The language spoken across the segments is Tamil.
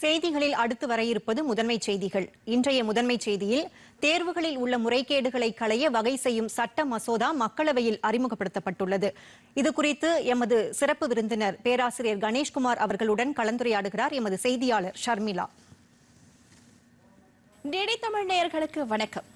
செய்திகளில் அடுத்து வர இருப்பது முதன்மை செய்திகள் இன்றைய முதன்மை செய்தியில் தேர்வுகளில் உள்ள முறைகேடுகளை களைய வகை செய்யும் சட்ட மசோதா மக்களவையில் அறிமுகப்படுத்தப்பட்டுள்ளது இது குறித்து எமது சிறப்பு விருந்தினர் பேராசிரியர் கணேஷ்குமார் அவர்களுடன் கலந்துரையாடுகிறார் எமது செய்தியாளர் ஷர்மிளா டிடி தமிழ் நேயர்களுக்கு வணக்கம்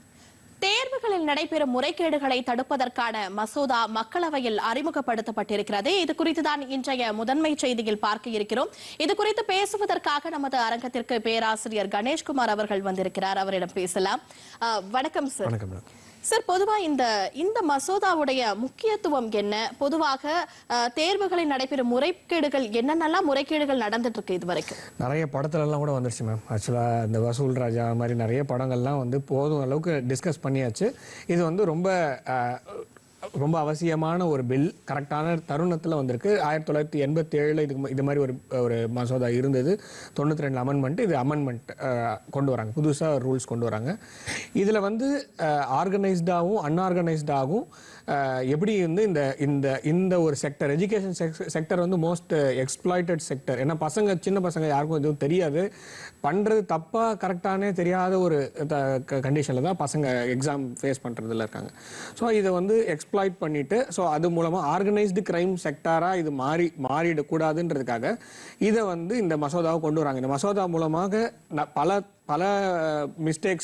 தேர்வுகளில் நடைபெறும் முறைகேடுகளை தடுப்பதற்கான மசோதா மக்களவையில் அறிமுகப்படுத்தப்பட்டிருக்கிறது இது குறித்துதான் இன்றைய முதன்மை செய்தியில் பார்க்க இருக்கிறோம் இது குறித்து பேசுவதற்காக நமது அரங்கத்திற்கு பேராசிரியர் கணேஷ்குமார் அவர்கள் வந்திருக்கிறார் அவரிடம் பேசலாம் அஹ், வணக்கம் சார் வணக்கம் மேடம் சார் பொதுவா இந்த இந்த மசோதாவுடைய முக்கியத்துவம் என்ன பொதுவாக அஹ், தேர்வுகளில் நடைபெறும் முறைகேடுகள் என்னென்னலாம் முறைகேடுகள் நடந்துட்டு இருக்கு இது வரைக்கும் நிறைய படத்துல எல்லாம் கூட வந்துருச்சு மேம் ஆக்சுவலாக இந்த வசூல் ராஜா மாதிரி நிறைய படங்கள்லாம் வந்து போதும் அளவுக்கு டிஸ்கஸ் பண்ணியாச்சு இது வந்து ரொம்ப அஹ், ரொம்ப அவசியமான ஒரு பில் கரெக்டான தருணத்தில் வந்திருக்கு ஆயிரத்தி தொள்ளாயிரத்தி எண்பத்தி ஏழில் இதுக்கு ம- இது மாதிரி ஒரு ஒரு மசோதா இருந்தது தொண்ணூற்றி ரெண்டு அமெண்ட்மெண்ட் இது அமெண்ட்மெண்ட் கொண்டு வராங்க புதுசாக ரூல்ஸ் கொண்டு வராங்க இதில் வந்து ஆர்கனைஸ்டாகவும் அன்ஆர்கனைஸ்டாகவும் எப்படி வந்து இந்த இந்த இந்த ஒரு செக்டர் எஜுகேஷன் செக்டர் வந்து மோஸ்ட் எக்ஸ்ப்ளாய்டட் செக்டர் ஏன்னா பசங்க சின்ன பசங்க யாருக்கும் எதுவும் தெரியாது பண்ணுறது தப்பாக கரெக்டானே தெரியாத ஒரு கண்டிஷனில் தான் பசங்க எக்ஸாம் ஃபேஸ் பண்ணுறதுல இருக்காங்க ஸோ இதை வந்து எக்ஸ்ப்ளாய்ட் பண்ணிட்டு ஸோ அது மூலமாக ஆர்கனைஸ்டு கிரைம் செக்டாராக இது மாறி மாறிடக்கூடாதுன்றதுக்காக இதை வந்து இந்த மசோதாவை கொண்டு வராங்க இந்த மசோதா மூலமாக ந- பல பல மிஸ்டேக்ஸ்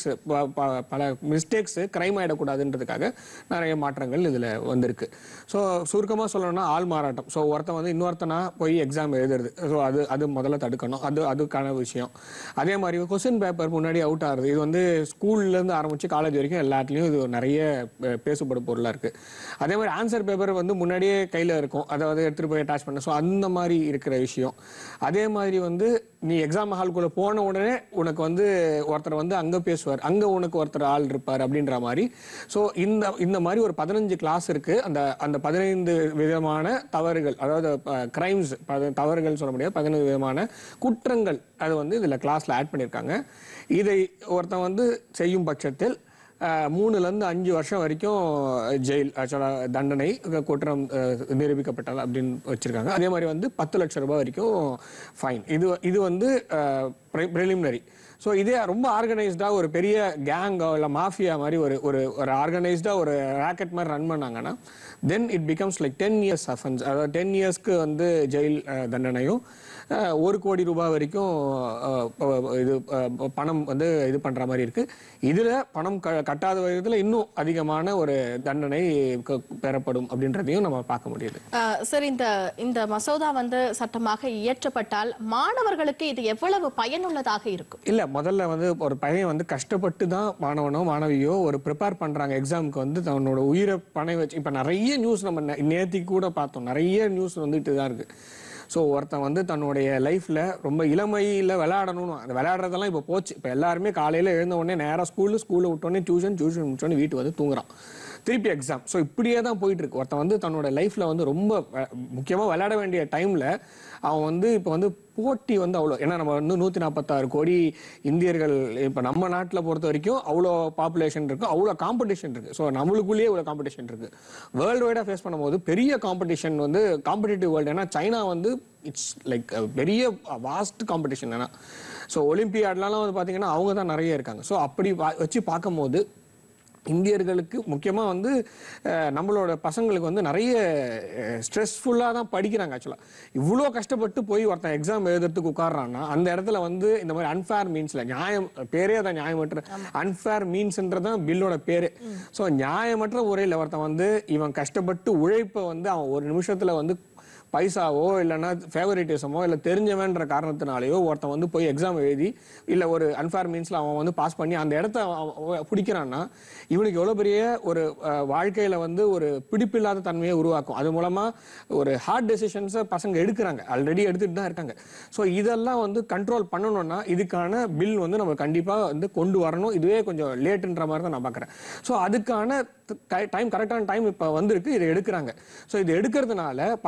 பல மிஸ்டேக்ஸ் கிரைம் ஆகிடக்கூடாதுன்றதுக்காக நிறைய மாற்றங்கள் இதில் வந்திருக்கு ஸோ சுருக்கமாக சொல்லணும்னா ஆள் மாறாட்டம் ஸோ ஒருத்தன் வந்து இன்னொருத்தனா போய் எக்ஸாம் எழுதுறது ஸோ அது அது முதல்ல தடுக்கணும் அது அதுக்கான விஷயம் அதே மாதிரி கொஸ்டின் பேப்பர் முன்னாடி அவுட் ஆகுது இது வந்து ஸ்கூல்லேருந்து ஆரம்பித்து காலேஜ் வரைக்கும் எல்லாத்துலேயும் இது நிறைய அஹ், பேசுபடும் பொருளாக இருக்குது அதே மாதிரி ஆன்சர் பேப்பர் வந்து முன்னாடியே கையில் இருக்கும் அதாவது எடுத்துகிட்டு போய் அட்டாச் பண்ண ஸோ அந்த மாதிரி இருக்கிற விஷயம் அதே மாதிரி வந்து நீ எக்ஸாம் ஹால்குள்ளே போன உடனே உனக்கு வந்து ஒருத்தர் வந்து அங்கே பேசுவார் அங்கே உனக்கு ஒருத்தர் ஆள் இருப்பார் அப்படின்ற மாதிரி ஸோ இந்த இந்த மாதிரி ஒரு பதினஞ்சு கிளாஸ் இருக்குது அந்த அந்த பதினைந்து விதமான தவறுகள் அதாவது கிரைம்ஸ் தவறுகள் சொல்ல முடியாது பதினைந்து விதமான குற்றங்கள் அது வந்து இதில் கிளாஸில் ஆட் பண்ணியிருக்காங்க இதை ஒருத்தன் வந்து செய்யும் பட்சத்தில் அஹ், மூணுலேருந்து அஞ்சு வருஷம் வரைக்கும் ஜெயில் ஆக்சுவலாக தண்டனை குற்றம் அஹ், நிரூபிக்கப்பட்டது அப்படின்னு வச்சுருக்காங்க அதே மாதிரி வந்து பத்து லட்சம் ரூபாய் வரைக்கும் ஃபைன் இது இது வந்து ப்ரிலிமினரி ஸோ இதே ரொம்ப ஆர்கனைஸ்டாக ஒரு பெரிய கேங்கோ இல்லை மாஃபியா மாதிரி ஒரு ஒரு ஒரு ஆர்கனைஸ்டாக ஒரு ராக்கெட் மாதிரி ரன் பண்ணாங்கன்னா then it becomes like ten years offence அதாவது டென் இயர்ஸ்க்கு வந்து ஜெயில் அஹ், தண்டனையும் அஹ், ஒரு கோடி ரூபாய் வரைக்கும் அஹ், அஹ், இது அஹ், பணம் வந்து இது பண்ணுற மாதிரி இருக்கு இதில் பணம் க கட்டாத விதத்தில் இன்னும் அதிகமான ஒரு தண்டனை க- பெறப்படும் அப்படின்றதையும் நம்ம பார்க்க முடியுது அஹ், சார் இந்த இந்த மசோதா வந்து சட்டமாக இயற்றப்பட்டால் மாணவர்களுக்கு இது எவ்வளவு பயனுள்ளதாக இருக்கும் இல்ல முதல்ல வந்து ஒரு பையன் வந்து கஷ்டப்பட்டு தான் மாணவனோ மாணவியோ ஒரு ப்ரிப்பேர் பண்றாங்க எக்ஸாமுக்கு வந்து தன்னோட உயிரை பணை வச்சு இப்ப நிறைய நியூஸ் நம்ம நே- நேத்திக்கு கூட பார்த்தோம் நிறைய நியூஸ் வந்துட்டு தான் இருக்கு ஸோ ஒருத்தன் வந்து தன்னுடைய லைஃப்ல ரொம்ப இளமையில விளையாடணும்னு அந்த விளையாடுறதெல்லாம் இப்போ போச்சு இப்போ எல்லாருமே காலையில எழுந்த உடனே நேராக ஸ்கூலு ஸ்கூலில் விட்டோடனே டியூஷன் டியூஷன் முடிச்சோடனே வீட்டுக்கு வந்து தூங்குறான் திருப்பி எக்ஸாம் ஸோ இப்படியே தான் போயிட்டு இருக்கு ஒருத்தன் வந்து தன்னோட லைஃப்ல வந்து ரொம்ப வ- முக்கியமா விளையாட வேண்டிய டைம்ல அவன் வந்து இப்போ வந்து போட்டி வந்து அவ்வளோ ஏன்னா நம்ம வந்து நூற்றி நாற்பத்தாறு கோடி இந்தியர்கள் இப்போ நம்ம நாட்டில் பொறுத்த வரைக்கும் அவ்வளோ பாப்புலேஷன் இருக்கு அவ்வளோ காம்படிஷன் இருக்கு ஸோ நம்மளுக்குள்ளேயே இவ்வளோ காம்படிஷன் இருக்கு வேர்ல்டு வைடாக ஃபேஸ் பண்ணும்போது பெரிய காம்படிஷன் வந்து காம்படிட்டிவ் வேர்ல்டு ஏன்னா சைனா வந்து இட்ஸ் லைக் பெரிய வாஸ்ட் காம்படிஷன் ஏன்னா ஸோ ஒலிம்பியாட்லாம் வந்து பார்த்தீங்கன்னா அவங்க தான் நிறைய இருக்காங்க ஸோ அப்படி பா- வச்சு பார்க்கும்போது இந்தியர்களுக்கு முக்கியமாக வந்து அஹ், நம்மளோட பசங்களுக்கு வந்து நிறைய ஸ்ட்ரெஸ்ஃபுல்லாக தான் படிக்கிறாங்க ஆக்சுவலாக இவ்வளோ கஷ்டப்பட்டு போய் ஒருத்தன் எக்ஸாம் எழுதுறதுக்கு உட்கார்றான்னா அந்த இடத்துல வந்து இந்த மாதிரி அன்ஃபேர் மீன்ஸில் நியாயம் பேரே தான் நியாயமற்ற அன்ஃபேர் மீன்ஸ்ன்றதான் பில்லோட பேரு ஸோ நியாயமற்ற முறையில் ஒருத்தன் வந்து இவன் கஷ்டப்பட்டு உழைப்பை வந்து அவன் ஒரு நிமிஷத்தில் வந்து பைசாவோ இல்லைன்னா ஃபேவரேட்டிசமோ இல்லை தெரிஞ்சவன்ற காரணத்தினாலேயோ ஒருத்தன் வந்து போய் எக்ஸாம் எழுதி இல்லை ஒரு அன்ஃபேர் மீன்ஸில் அவன் வந்து பாஸ் பண்ணி அந்த இடத்த அவன் அவன் பிடிக்கிறான்னா இவனுக்கு எவ்வளோ பெரிய ஒரு அஹ், வாழ்க்கையில வந்து ஒரு பிடிப்பில்லாத தன்மையை உருவாக்கும் அது மூலமாக ஒரு ஹார்ட் டெசிஷன்ஸை பசங்க எடுக்கிறாங்க ஆல்ரெடி எடுத்துட்டு தான் இருக்காங்க ஸோ இதெல்லாம் வந்து கண்ட்ரோல் பண்ணணும்னா இதுக்கான பில் வந்து நம்ம கண்டிப்பாக வந்து கொண்டு வரணும் இதுவே கொஞ்சம் லேட்டுன்ற மாதிரி தான் நான் பார்க்குறேன் ஸோ அதுக்கான டைம் கரெக்டான டைம் இப்போ வந்திருக்கு இதை எடுக்கிறாங்க ஸோ இது எடுக்கிறதுனால பசங்களுடைய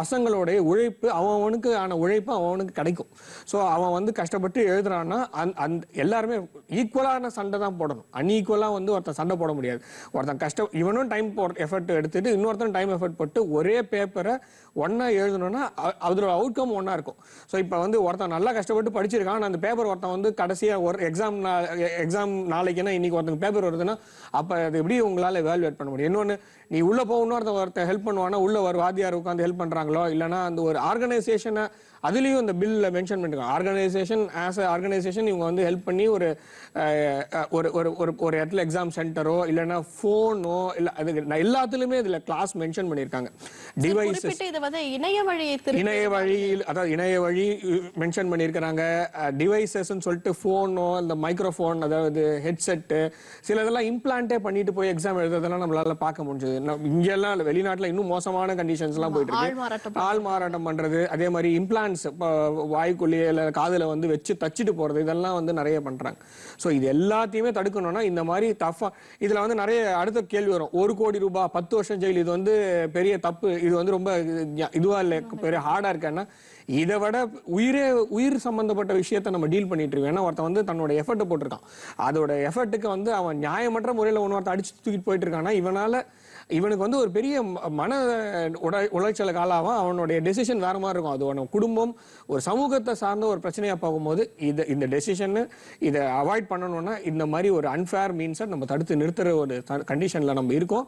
அவனுடைய உழைப்பு அவன் அவனுக்கு ஆன உழைப்பு அவன் அவனுக்கு கிடைக்கும் ஸோ அவன் வந்து கஷ்டப்பட்டு எழுதுறான்னா அந் அந்த எல்லாருமே ஈக்குவலான சண்டை தான் போடணும் அன்ஈக்குவலாக வந்து ஒருத்தன் சண்டை போட முடியாது ஒருத்தன் கஷ்டம் இவனும் டைம் போ எஃபர்ட் எடுத்துட்டு இன்னொருத்தன் டைம் எஃபர்ட் போட்டு ஒரே பேப்பரை ஒன்றா எழுதணும்னா அ- அதோட அவுட்கம் ஒன்றா இருக்கும் ஸோ இப்போ வந்து ஒருத்தன் நல்லா கஷ்டப்பட்டு படிச்சிருக்கான் ஆனா அந்த பேப்பர் ஒருத்தன் வந்து கடைசியாக ஒரு எக்ஸாம் எக்ஸாம் நாளைக்குன்னா இன்னைக்கு ஒருத்தங்க பேப்பர் வருதுன்னா அப்போ அது எப்படி உங்களால் எவாலுவேட் பண்ண முடியும் இன்னொன்று நீ உள்ளே போகணும் ஒருத்தன் ஒருத்தன் ஹெல்ப் பண்ணுவானா உள்ள ஒரு வாத்தியார் உட்காந்து ஹெல்ப் பண்ணுறாங்களோ இல்லைனா அந்த ஒரு ஆர்கனைசேஷனை அதுலேயும் இந்த பில்லில் மென்ஷன் பண்ணிருக்காங்க ஆர்கனைசேஷன் ஆஸ் அ ஆர்கனைசேஷன் இவங்க வந்து ஹெல்ப் பண்ணி ஒரு அஹ், அஹ், ஒரு ஒரு ஒரு ஒரு இடத்துல எக்ஸாம் சென்டரோ இல்லைன்னா ஃபோனோ இல்லை அது நான் எல்லாத்துலேயுமே இதில் கிளாஸ் மென்ஷன் பண்ணியிருக்காங்க டிவைசஸ் குறிப்பிட்டு இது வந்து இணைய வழி திரு இணைய வழியில் அதாவது இணைய வழி மென்ஷன் பண்ணியிருக்கிறாங்க டிவைசஸ்ன்னு சொல்லிட்டு ஃபோனோ இந்த மைக்ரோஃபோன் அதாவது ஹெட்செட்டு சில இதெல்லாம் இம்ப்ளான்ட்டே பண்ணிட்டு போய் எக்ஸாம் எழுதுறதெல்லாம் நம்மளால பார்க்க முடிஞ்சது இங்கெல்லாம் இல்ல, வெளிநாட்டுல இன்னும் மோசமான கண்டிஷன்ஸ்லாம் போயிட்டு ஆள் இருக்கு மாறாட்டம் ஆள் மாறாட்டம் பண்றது அதே மாதிரி இம்ப்ளான்ட்ஸ் வாய்க்குள்ளேயே இல்லை காதுல வந்து வச்சு தச்சிட்டு போறது இதெல்லாம் வந்து நிறைய பண்றாங்க ஸோ இது எல்லாத்தையுமே தடுக்கணும்னா இந்த மாதிரி டஃபா இதுல வந்து நிறைய அடுத்த கேள்வி வரும் ஒரு கோடி ரூபாய் பத்து வருஷம் ஜெயில் இது வந்து பெரிய தப்பு இது வந்து ரொம்ப இது- இதுவா இல்லை பெரிய ஹார்டா இருக்கேன்னா இதை விட உயிரே உயிர் சம்பந்தப்பட்ட விஷயத்தை நம்ம டீல் பண்ணிட்டு இருக்கோம் ஏன்னா ஒருத்தன் வந்து தன்னோட எஃபர்ட்டை போட்டிருக்கான் அதோட எஃபர்ட்டுக்கு வந்து அவன் நியாயமற்ற முறையில் ஒன்று அடிச்சு தூக்கிட்டு போயிட்டு இருக்கான்னா இவனால இவனுக்கு வந்து ஒரு பெரிய ம- மன உடை உளைச்சலுக்கு ஆளாகும் அவனுடைய டெசிஷன் வேற மாதிரி இருக்கும் அது அவன் குடும்பம் ஒரு சமூகத்தை சார்ந்த ஒரு பிரச்சனையா போகும்போது இது இந்த டெசிஷன் இதை அவாய்ட் பண்ணணும்னா இந்த மாதிரி ஒரு அன்ஃபேர் மீன்ஸை நம்ம தடுத்து நிறுத்துற ஒரு கண்டிஷன்ல நம்ம இருக்கோம்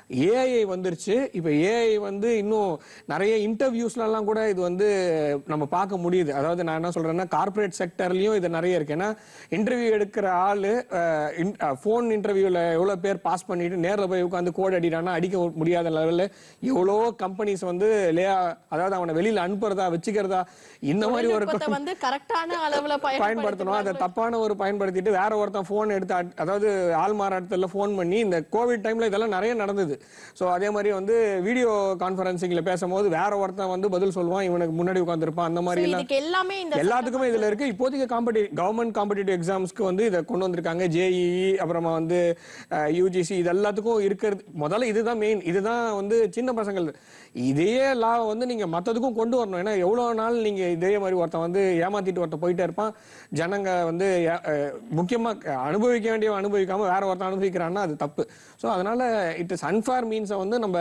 ஏஐ வந்துருச்சு இப்போ ஏஐ வந்து இன்னும் நிறைய இன்டர்வியூஸ்லாம் கூட இது வந்து நம்ம பார்க்க முடியுது அதாவது நான் என்ன சொல்றேன்னா கார்ப்பரேட் செக்டர்லயும் இது நிறைய இருக்கு ஏன்னா இன்டர்வியூ எடுக்கிற ஆளு ஃபோன் இன்டர்வியூல எவ்வளவு பேர் பாஸ் பண்ணிட்டு நேர்ல போய் உட்காந்து கோட் அடிடானா அடிக்க முடியாத லெவல்ல எவ்வளோ கம்பெனிஸ் வந்து லே அதாவது அவனை வெளியில அனுப்புறதா வச்சுக்கிறதா இந்த மாதிரி ஒரு தொழில்நுட்பத்தை வந்து கரெக்டான அளவுல பயன்படுத்தணும் அதை தப்பான ஒரு பயன்படுத்திட்டு வேற ஒருத்தன் ஃபோன் எடுத்து அட்- அதாவது ஆள் மாறாட்டத்தில் ஃபோன் பண்ணி இந்த கோவிட் டைம்ல இதெல்லாம் நிறைய நடந்தது ஸோ அதே மாதிரி வந்து வீடியோ கான்ஃபரன்சிங்ல பேசும்போது வேற ஒருத்தன் வந்து பதில் சொல்லுவான் இவனுக்கு முன்னாடி உட்காந்துருப்பான் அந்த மாதிரி எல்லாம் இதுக்கு எல்லாமே இந்த எல்லாத்துக்குமே இதுல இருக்கு இப்போதைக்கு காம்படி கவர்மெண்ட் காம்படிட்டிவ் எக்ஸாம்ஸ்க்கு வந்து இதை கொண்டு வந்திருக்காங்க ஜேஇஇ அப்புறமா வந்து யூஜிசி இது எல்லாத்துக்கும் இருக்கிறது முதல்ல இதுதான் மெயின் இதுதான் வந்து சின்ன பசங்கள் இதே லா வந்து நீங்க மத்ததுக்கும் கொண்டு வரணும் ஏன்னா எவ்வளவு நாள் நீங்க இதே மாதிரி ஒருத்தன் வந்து ஏமாத்திட்டு ஒருத்தன் போயிட்டே இருப்பான் ஜனங்க வந்து ஏ- அஹ், முக்கியமா க- அனுபவிக்க வேண்டிய அனுபவிக்காம வேற ஒருத்தன் அனுபவிக்கிறான்னா அது தப்பு ஸோ அதனால இட் இஸ் அன்ஃபேர் மீன்ஸை வந்து நம்ம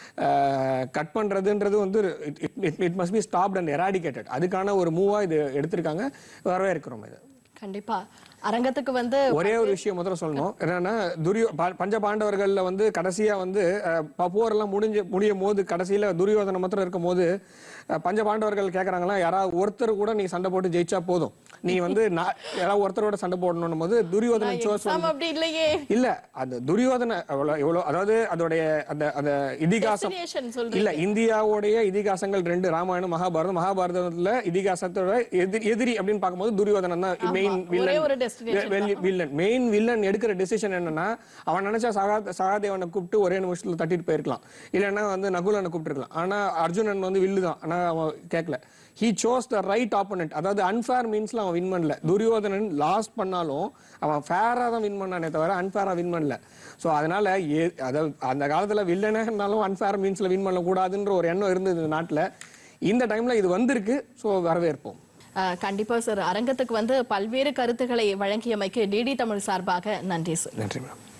கட் பண்றதுன்றது வந்து it must be stopped and eradicated அதுக்கான ஒரு மூவா இது எடுத்திருக்காங்க வரவே இருக்கிறோம் இது கண்டிப்பா அரங்கத்துக்கு வந்து ஒரே ஒரு விஷயம் முதல்ல சொல்லணும் என்னன்னா துரியோ ப- பஞ்ச பாண்டவர்கள்ல வந்து கடைசியா வந்து அஹ், ப- போரெல்லாம் முடிஞ்சு முடியும் போது கடைசியில துரியோதன மாத்திரம் இருக்கும் போது அஹ், பஞ்ச பாண்டவர்கள் கேக்குறாங்களா யாராவது ஒருத்தர் கூட நீ சண்டை போட்டு ஜெயிச்சா போதும் நீ வந்து நான் யாராவது ஒருத்தரோட சண்டை போடணும் போது துரியோதனன் சோஸ் exam அப்படி இல்லையே இல்ல அந்த துரியோதன எவ்வளவு எவ்வளவு அதாவது அதோடைய அந்த அந்த இதிகாசம் Destination சொல்றீங்க. இல்ல இந்தியாவுடைய இதிகாசங்கள் ரெண்டு ராமாயணம் மகாபாரதம் மகாபாரதத்துல இதிகாசத்தோட எதிரி எதிரி அப்படின்னு பார்க்கும்போது துரியோதனன் தான் மெயின் ஒரே ஒரு villain destination villain main villain எடுக்கிற டெசிஷன் என்னன்னா அவன் நினைச்சா சகா சகாதேவனை கூப்பிட்டு ஒரே நிமிஷத்துல தட்டிட்டு போயிருக்கலாம் இல்லைன்னா வந்து நகுலனை கூப்பிட்டுருக்கலாம் ஆனா அர்ஜுனன் வந்து வில்லு தான் ஆனா அவன் கேட்கல he chose the right opponent அதாவது அன்ஃபேர் மீன்ஸ்ல அவன் வின் பண்ணல துரியோதனன் லாஸ் பண்ணாலும் அவன் ஃபேரா தான் வின் பண்ணானே தவிர அன்ஃபேரா வின் பண்ணல ஸோ அதனால ஏ- அதாவது அந்த காலத்துல வில்லனே இருந்தாலும் அன்ஃபேர் மீன்ஸ்ல வின் பண்ணக்கூடாதுன்ற ஒரு எண்ணம் இருந்தது இந்த நாட்டுல இந்த டைம்ல இது வந்திருக்கு ஸோ வரவேற்போம் அஹ், கண்டிப்பா சார் அரங்கத்துக்கு வந்து பல்வேறு கருத்துக்களை வழங்கியமைக்கு டிடி தமிழ் சார்பாக நன்றி சார் நன்றி மேடம்